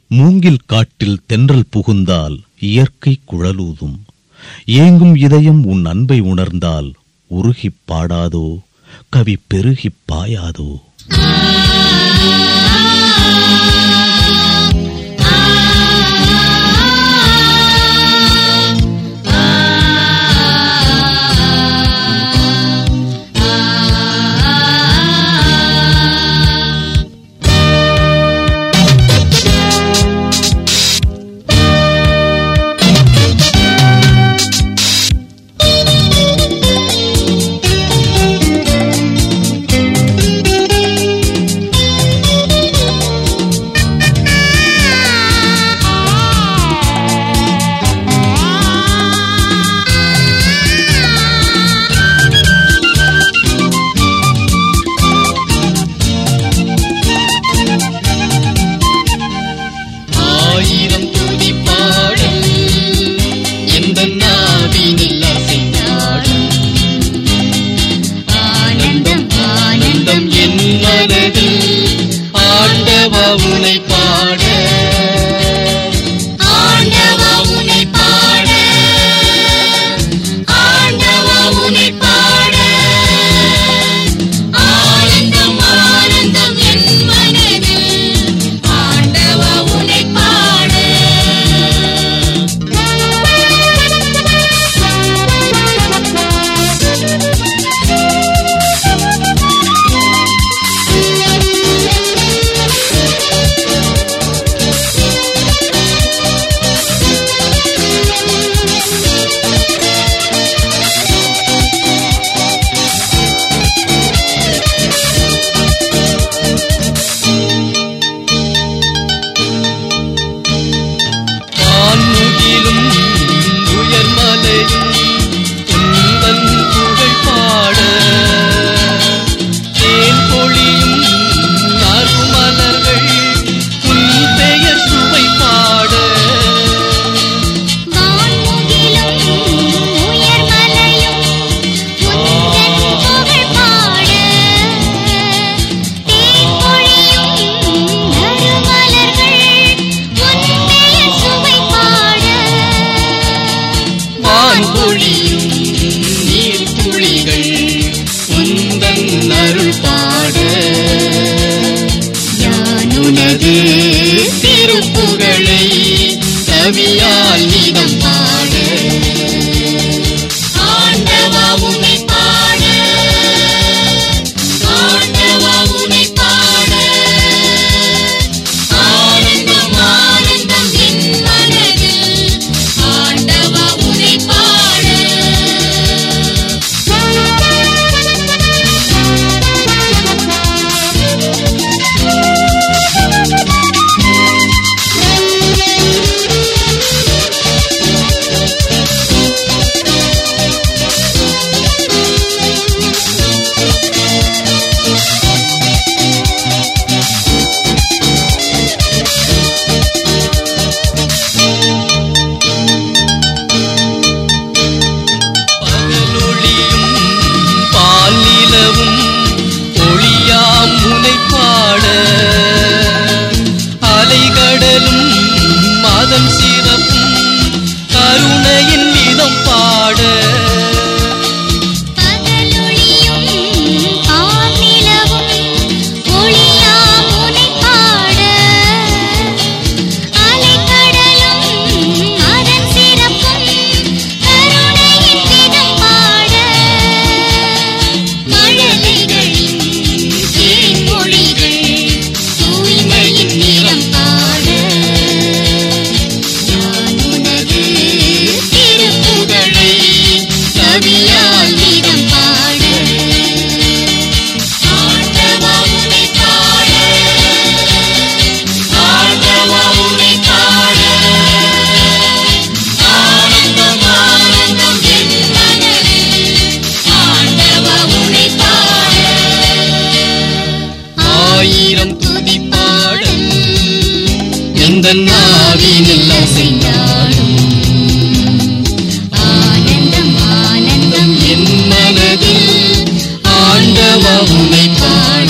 மூங்கில் காட்டில் தென்றல் புகுந்தால் இயற்கை குழலூதும் ஏங்கும் இதயம் உன் அன்பை உணர்ந்தால் உருகிப் பாடாதோ கவி பெருகிப் பாயாதோ ஆயிரம் துதி பாடல் எந்த நாவினில் அசைந்தாடும் ஆனந்தம் ஆனந்தம் என் மனதில் ஆண்டவா உனை பாட ஆண்டவா உன்னை பாட ஆண்டவா உன்னை பாட ஆனந்தம் ஆனந்தம் என் மனதில் ஆண்டவா உன்னை பாட வான்முகிலும் உயர்மலையும் உந்தன் புகழ் பாட தேன் பொழியும் நறுமலர்கள் உன் பெயர் சுவை பாட வான்முகிலும் உயர்மலையும் உந்தன் புகழ் பாட தேன்பொழியும் நறுமலர்கள் உன் பெயர் சுவை பாட வான்பொழியும் நீர்த்துளிகள் உந்தன் அருள் பாட யானுனது திருப்புகழை கவியால் நீதம் பாட ஆண்டவா உன்னை பாட ஆண்டவா உன்னை பாட ஆனந்தம் ஆனந்தம் என் மனதில் ஆண்டவா உன்னை பகலொளியும் பால் நிலவும் ஒளியாம் முனை பாட அலைகடலும் மதம் சிறப்பும் கருணையின் விதம் பாட பகலொளியும் பால்நிலவும் ஒளியாம் உன்னை பாட அலைக்கடலும் அதன் சிறப்பும் கருணையின் விதம் பாட மழலைகளின் தேன்மொழிகள் தூய்மையின் நிறம் பாட நான் உனது திருப்புகழை கவியால் நிதம் பாட ஆண்டவா உன்னை பாட ஆண்டவா உன்னை பாட ஆனந்தம் ஆனந்தம் என் மனதில் ஆண்டவா உன்னை பாட ஆயிரம் துதி பாடல் எந்த நாவினில் அசைந்தாடும் ஆனந்தம் ஆனந்தம் என் மனதில் ஆண்டவா உனை பாட